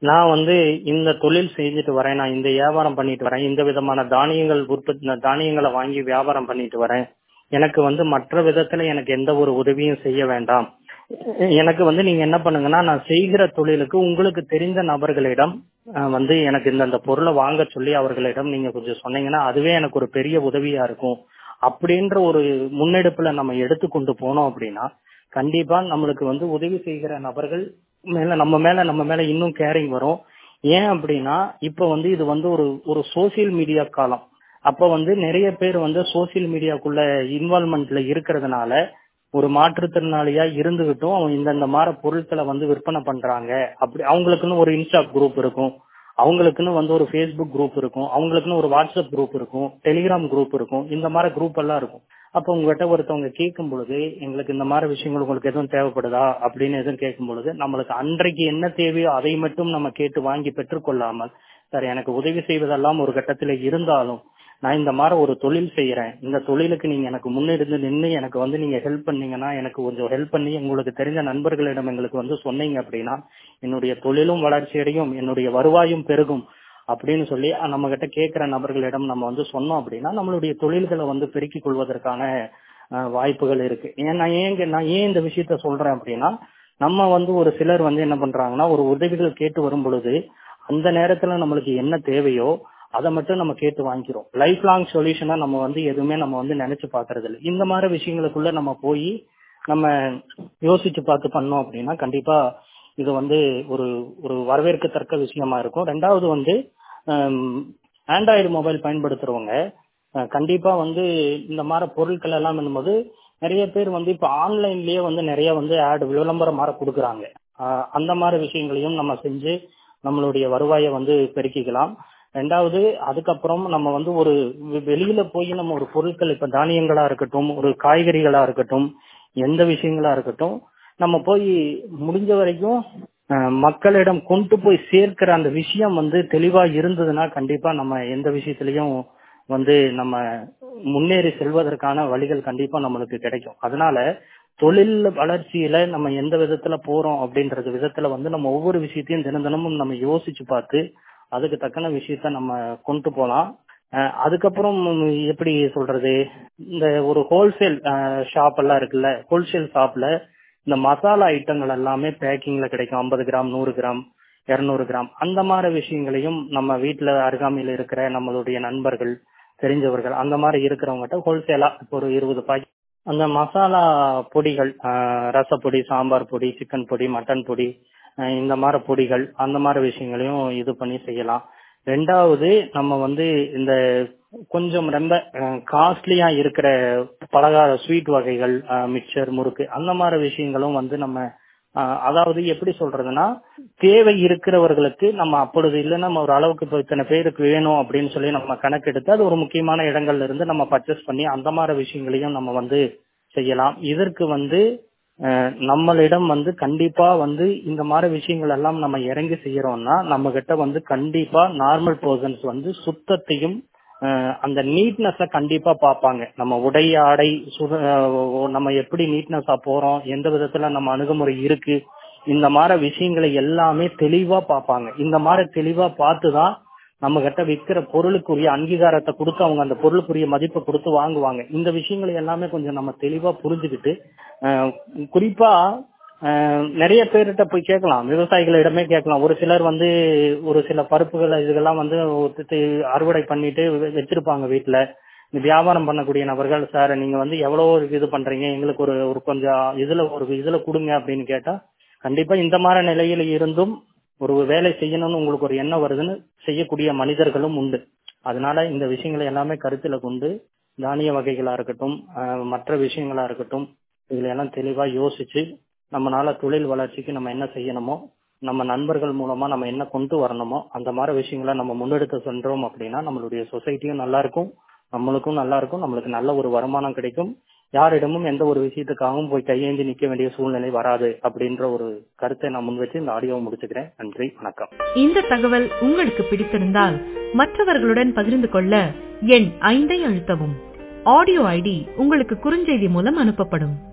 நான் வந்து இந்த தொழில் செஞ்சுட்டு வரேன் நான் இந்த வியாபாரம் பண்ணிட்டு வரேன் இந்த விதமான தானியங்கள் உற்பத்தி தானியங்களை வாங்கி வியாபாரம் பண்ணிட்டு வரேன் எனக்கு வந்து மற்ற விதத்துல எனக்கு எந்த ஒரு உதவியும் செய்ய வேண்டாம் எனக்கு வந்து நீங்க என்ன பண்ணுங்கன்னா நான் செய்கிற தொழிலுக்கு உங்களுக்கு தெரிந்த நபர்களிடம் அஹ், வந்து எனக்கு இந்த இந்த பொருளை வாங்க சொல்லி அவர்களிடம் நீங்க கொஞ்சம் சொன்னீங்கன்னா அதுவே எனக்கு ஒரு பெரிய உதவியா இருக்கும் அப்படின்ற ஒரு முன்னெடுப்புல நம்ம எடுத்துக்கொண்டு போனோம் அப்படின்னா கண்டிப்பா நம்மளுக்கு வந்து உதவி செய்கிற நபர்கள் மேல நம்ம மேல நம்ம மேல இன்னும் கேரிங் வரும் ஏன் அப்படின்னா இப்ப வந்து இது வந்து ஒரு ஒரு சோசியல் மீடியா காலம் அப்ப வந்து நிறைய பேர் வந்து சோசியல் மீடியாக்குள்ள இன்வால்மெண்ட்ல இருக்கிறதுனால ஒரு மாற்றுத்திறனாளியா இருந்துகிட்டும் அவங்க இந்தந்த மாதிரி பொருட்களை வந்து விற்பனை பண்றாங்க அப்படி அவங்களுக்குன்னு ஒரு இன்ஸ்டா குரூப் இருக்கும் அவங்களுக்குன்னு வந்து ஒரு ஃபேஸ்புக் குரூப் இருக்கும் அவங்களுக்குன்னு ஒரு வாட்ஸ்அப் குரூப் இருக்கும் டெலிகிராம் குரூப் இருக்கும் இந்த மாதிரி குரூப் எல்லாம் இருக்கும் அப்ப உங்ககிட்ட ஒருத்தவங்க கேட்கும் பொழுது எங்களுக்கு இந்த மாதிரி விஷயங்கள் உங்களுக்கு எதுவும் தேவைப்படுதா அப்படின்னு எதுவும் கேட்கும் பொழுது நம்மளுக்கு அன்றைக்கு என்ன தேவையோ அதை மட்டும் நம்ம கேட்டு வாங்கி பெற்றுக்கொள்ளாமல் சார் எனக்கு உதவி செய்வதெல்லாம் ஒரு கட்டத்துல இருந்தாலும் நான் இந்த மாதிரி ஒரு தொழில் செய்யறேன் இந்த தொழிலுக்கு நீங்க எனக்கு முன்னிருந்து நின்று எனக்கு வந்து நீங்க ஹெல்ப் பண்ணீங்கன்னா எனக்கு கொஞ்சம் ஹெல்ப் பண்ணி உங்களுக்கு தெரிஞ்ச நண்பர்களிடம் எங்களுக்கு வந்து சொன்னீங்க அப்படின்னா என்னுடைய தொழிலும் வளர்ச்சி அடையும் என்னுடைய வருவாயும் பெருகும் அப்படின்னு சொல்லி நம்ம கிட்ட கேட்கிற நபர்களிடம் நம்ம வந்து சொன்னோம் அப்படின்னா நம்மளுடைய தொழில்களை வந்து பெருக்கிக் கொள்வதற்கான அஹ், வாய்ப்புகள் இருக்கு ஏன் நான் ஏன் இங்க- நான் ஏன் இந்த விஷயத்த சொல்றேன் அப்படின்னா நம்ம வந்து ஒரு சிலர் வந்து என்ன பண்றாங்கன்னா ஒரு உதவிகள் கேட்டு வரும் பொழுது அந்த நேரத்துல நம்மளுக்கு என்ன தேவையோ அதை மட்டும் நம்ம கேட்டு வாங்கிக்கிறோம் லைஃப் லாங் சொல்யூஷனா நம்ம வந்து எதுவுமே நம்ம வந்து நினைச்சு பாக்குறது இல்லை இந்த மாதிரி விஷயங்களுக்குள்ள நம்ம போய் நம்ம யோசிச்சு பார்த்து பண்ணோம் அப்படின்னா கண்டிப்பா இது வந்து ஒரு ஒரு வரவேற்கத்தக்க விஷயமா இருக்கும் ரெண்டாவது வந்து ஆண்ட்ராய்டு மொபைல் பயன்படுத்துறவங்க அஹ், கண்டிப்பா வந்து இந்த மாதிரி பொருட்கள் எல்லாம் என்னும்போது நிறைய பேர் வந்து இப்ப ஆன்லைன்லயே வந்து நிறைய வந்து ஆட் விளம்பரம் மாதிரி கொடுக்குறாங்க அஹ், அந்த மாதிரி விஷயங்களையும் நம்ம செஞ்சு நம்மளுடைய வருவாயை வந்து பெருக்கிக்கலாம் ரெண்டாவது அதுக்கப்புறம் நம்ம வந்து ஒரு வெ- வெளியில போய் நம்ம ஒரு பொருட்கள் இப்ப தானியங்களா இருக்கட்டும் ஒரு காய்கறிகளா இருக்கட்டும் எந்த விஷயங்களா இருக்கட்டும் நம்ம போய் முடிஞ்ச வரைக்கும் அஹ், மக்களிடம் கொண்டு போய் சேர்க்கிற அந்த விஷயம் வந்து தெளிவா இருந்ததுன்னா கண்டிப்பா நம்ம எந்த விஷயத்திலையும் வந்து நம்ம முன்னேறி செல்வதற்கான வழிகள் கண்டிப்பா நம்மளுக்கு கிடைக்கும் அதனால தொழில் வளர்ச்சியில நம்ம எந்த விதத்துல போறோம் அப்படின்றது விதத்துல வந்து நம்ம ஒவ்வொரு விஷயத்தையும் தினம் தினமும் நம்ம யோசிச்சு பார்த்து அதுக்கு தக்கன விஷயத்த நம்ம கொண்டு போலாம் அஹ் அதுக்கப்புறம் எப்படி சொல்றது இந்த ஒரு ஹோல்சேல் ஷாப் எல்லாம் இருக்குல்ல ஹோல்சேல் ஷாப்ல இந்த மசாலா ஐட்டங்கள் எல்லாமே பேக்கிங்ல கிடைக்கும் ஐம்பது கிராம் நூறு கிராம் இருநூறு கிராம் அந்த மாதிரி விஷயங்களையும் நம்ம வீட்டுல அருகாமையில் இருக்கிற நம்மளுடைய நண்பர்கள் தெரிஞ்சவர்கள் அந்த மாதிரி இருக்கிறவங்ககிட்ட ஹோல்சேலா இப்போ ஒரு இருபது பாக்கெட் அந்த மசாலா பொடிகள் ஆஹ் ரசப்பொடி சாம்பார் பொடி சிக்கன் பொடி மட்டன் பொடி ஆஹ் இந்த மாதிரி பொடிகள் அந்த மாதிரி விஷயங்களையும் இது பண்ணி செய்யலாம் ரெண்டாவது நம்ம வந்து இந்த கொஞ்சம் ரொம்ப காஸ்ட்லியா இருக்கிற பலகார ஸ்வீட் வகைகள் மிக்சர் முறுக்கு அந்த மாதிரி விஷயங்களும் வந்து நம்ம ஆஹ் அதாவது எப்படி சொல்றதுன்னா தேவை இருக்கிறவர்களுக்கு நம்ம அப்பொழுது இல்லைன்னா நம்ம ஒரு அளவுக்கு இப்போ இத்தனை பேருக்கு வேணும் அப்படின்னு சொல்லி நம்ம கணக்கெடுத்து அது ஒரு முக்கியமான இடங்கள்ல இருந்து நம்ம பர்ச்சேஸ் பண்ணி அந்த மாதிரி விஷயங்களையும் நம்ம வந்து செய்யலாம் இதற்கு வந்து அஹ், நம்மளிடம் வந்து கண்டிப்பா வந்து இந்த மாதிரி விஷயங்கள் எல்லாம் நம்ம இறங்கி செய்யறோம்னா நம்ம கிட்ட வந்து கண்டிப்பா நார்மல் பர்சன்ஸ் வந்து சுத்தத்தையும் அஹ், அந்த நீட்னஸ கண்டிப்பா பார்ப்பாங்க நம்ம உடை ஆடை சுத அஹ், நம்ம எப்படி நீட்னஸா போறோம் எந்த விதத்துல நம்ம அணுகுமுறை இருக்கு இந்த மாதிரி விஷயங்களை எல்லாமே தெளிவா பார்ப்பாங்க இந்த மாதிரி தெளிவா பார்த்துதான் நம்ம கிட்ட விற்கிற பொருளுக்குரிய அங்கீகாரத்தை கொடுத்து அவங்க அந்த பொருளுக்குரிய மதிப்பை கொடுத்து வாங்குவாங்க இந்த விஷயங்களை எல்லாமே கொஞ்சம் நம்ம தெளிவா புரிஞ்சுக்கிட்டு அஹ், குறிப்பா அஹ், நிறைய பேர்கிட்ட போய் கேட்கலாம் விவசாயிகளிடமே கேட்கலாம் ஒரு சிலர் வந்து ஒரு சில பருப்புகளை இதெல்லாம் வந்து ஒருத்தர் அறுவடை பண்ணிட்டு வெ- வச்சிருப்பாங்க வீட்டுல இந்த வியாபாரம் பண்ணக்கூடிய நபர்கள் சார் நீங்க வந்து எவ்வளவு இது பண்றீங்க எங்களுக்கு ஒரு ஒரு கொஞ்சம் இதுல ஒரு இதுல கொடுங்க அப்படின்னு கேட்டா கண்டிப்பா இந்த மாதிரி நிலையில இருந்தும் ஒரு வேலை செய்யணும்னு உங்களுக்கு ஒரு எண்ணம் வருதுன்னு செய்யக்கூடிய மனிதர்களும் உண்டு அதனால இந்த விஷயங்களை எல்லாமே கருத்துல கொண்டு தானிய வகைகளா இருக்கட்டும் அஹ், மற்ற விஷயங்களா இருக்கட்டும் இதுல எல்லாம் தெளிவா யோசிச்சு நம்மனால தொழில் வளர்ச்சிக்கு நம்ம என்ன செய்யணுமோ நம்ம நண்பர்கள் மூலமா நம்ம என்ன கொண்டு வரணுமோ அந்த மாதிரி விஷயங்களை நம்ம முன்னெடுத்து சென்றோம் அப்படின்னா நம்மளுடைய சொசைட்டியும் நல்லா இருக்கும் நம்மளுக்கும் நல்லா இருக்கும் நம்மளுக்கு நல்ல ஒரு வருமானம் கிடைக்கும் யாரிடமும் எந்த ஒரு விஷயத்துக்காகவும் போய் கையேந்தி நிக்க வேண்டிய சூழ்நிலை வராது அப்படின்ற ஒரு கருத்தை நான் முன் வச்சு இந்த ஆடியோவை முடிச்சுக்கிறேன் நன்றி வணக்கம் இந்த தகவல் உங்களுக்கு பிடித்திருந்தால் மற்றவர்களுடன் பகிர்ந்து கொள்ள எண் ஐந்தை அழுத்தவும் ஆடியோ ஐடி உங்களுக்கு குறுஞ்செய்தி மூலம் அனுப்பப்படும்